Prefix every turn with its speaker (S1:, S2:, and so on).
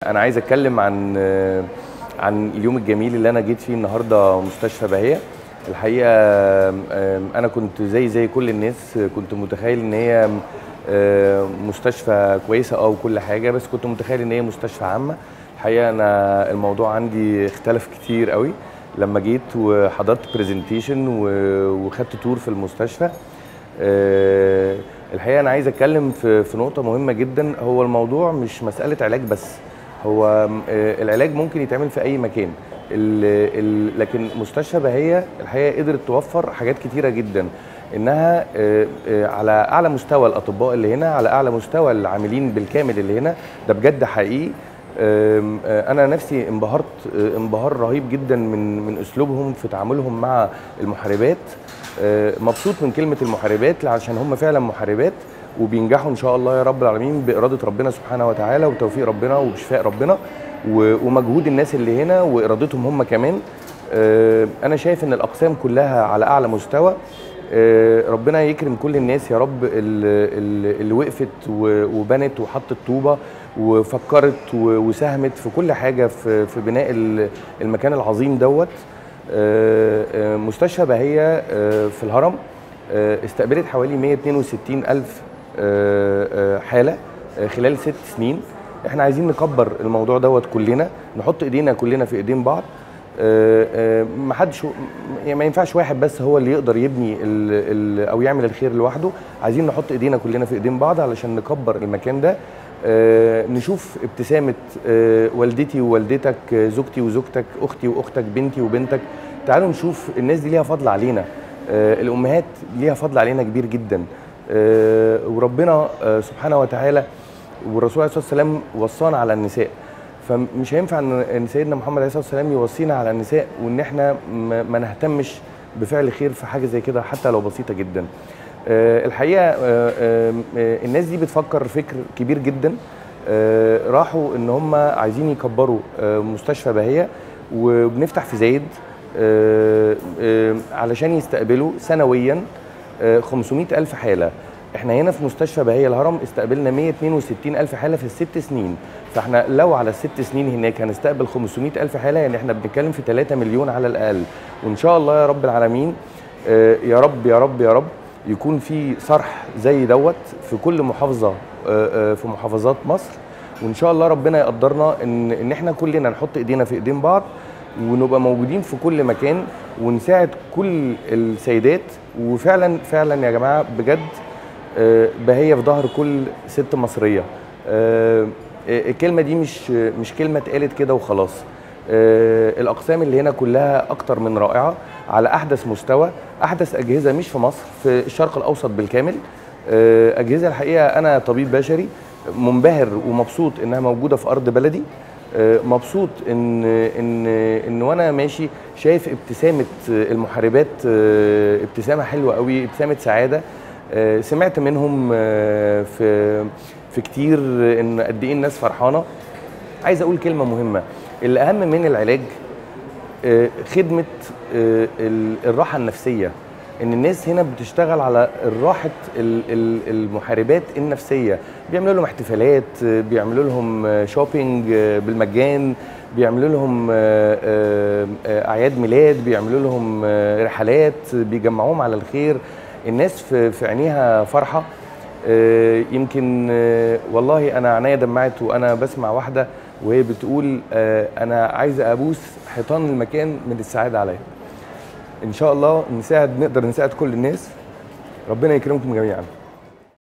S1: انا عايز اتكلم عن عن اليوم الجميل اللي انا جيت فيه النهارده مستشفى بهيه الحقيقه انا كنت زي زي كل الناس كنت متخيل ان هي مستشفى كويسه اه وكل حاجه بس كنت متخيل ان هي مستشفى عامه الحقيقه انا الموضوع عندي اختلف كتير قوي لما جيت وحضرت برزنتيشن وخدت تور في المستشفى الحقيقه انا عايز اتكلم في في نقطه مهمه جدا هو الموضوع مش مساله علاج بس هو العلاج ممكن يتعمل في اي مكان ال ال لكن مستشفى بهيه الحقيقه قدرت توفر حاجات كتيره جدا انها على اعلى مستوى الاطباء اللي هنا على اعلى مستوى العاملين بالكامل اللي هنا ده بجد حقيقي انا نفسي انبهرت انبهار رهيب جدا من من اسلوبهم في تعاملهم مع المحاربات مبسوط من كلمه المحاربات عشان هم فعلا محاربات وبينجحوا ان شاء الله يا رب العالمين باراده ربنا سبحانه وتعالى وتوفيق ربنا وبشفاء ربنا ومجهود الناس اللي هنا وارادتهم هم كمان انا شايف ان الاقسام كلها على اعلى مستوى ربنا يكرم كل الناس يا رب اللي وقفت وبنت وحطت طوبه وفكرت وساهمت في كل حاجه في في بناء المكان العظيم دوت مستشفى بهيه في الهرم استقبلت حوالي 162 ألف حالة خلال ست سنين احنا عايزين نكبر الموضوع دوت كلنا نحط ايدينا كلنا في ايدين بعض ما حدش يعني ما ينفعش واحد بس هو اللي يقدر يبني ال ال او يعمل الخير لوحده عايزين نحط ايدينا كلنا في ايدين بعض علشان نكبر المكان ده نشوف ابتسامه والدتي ووالدتك زوجتي وزوجتك اختي واختك بنتي وبنتك تعالوا نشوف الناس دي ليها فضل علينا الامهات ليها فضل علينا كبير جدا وربنا سبحانه وتعالى والرسول عليه الصلاه والسلام وصانا على النساء فمش هينفع ان سيدنا محمد عليه الصلاه والسلام يوصينا على النساء وان احنا ما نهتمش بفعل خير في حاجه زي كده حتى لو بسيطه جدا الحقيقه الناس دي بتفكر فكر كبير جدا راحوا ان هم عايزين يكبروا مستشفى بهيه وبنفتح في زايد علشان يستقبلوا سنويا 500 ألف حالة احنا هنا في مستشفى بهية الهرم استقبلنا 162 ألف حالة في الست سنين فاحنا لو على الست سنين هناك هنستقبل 500 ألف حالة يعني احنا بنتكلم في 3 مليون على الأقل وإن شاء الله يا رب العالمين يا رب يا رب يا رب يكون في صرح زي دوت في كل محافظة في محافظات مصر وإن شاء الله ربنا يقدرنا إن إن احنا كلنا نحط إيدينا في إيدين بعض ونبقى موجودين في كل مكان ونساعد كل السيدات وفعلا فعلا يا جماعه بجد بهيه في ظهر كل ست مصريه الكلمه دي مش مش كلمه اتقالت كده وخلاص الاقسام اللي هنا كلها اكتر من رائعه على احدث مستوى احدث اجهزه مش في مصر في الشرق الاوسط بالكامل اجهزه الحقيقه انا طبيب بشري منبهر ومبسوط انها موجوده في ارض بلدي مبسوط ان ان ان وانا ماشي شايف ابتسامه المحاربات ابتسامه حلوه قوي ابتسامه سعاده سمعت منهم في في كتير ان قد ايه الناس فرحانه عايز اقول كلمه مهمه الاهم من العلاج خدمه الراحه النفسيه ان الناس هنا بتشتغل على راحه المحاربات النفسيه بيعملوا لهم احتفالات بيعملوا لهم شوبينج بالمجان بيعملوا لهم اعياد ميلاد بيعملوا لهم رحلات بيجمعوهم على الخير الناس في عينيها فرحه يمكن والله انا عينيا دمعت وانا بسمع واحده وهي بتقول انا عايزه ابوس حيطان المكان من السعاده عليا ان شاء الله نساعد نقدر نساعد كل الناس ربنا يكرمكم جميعا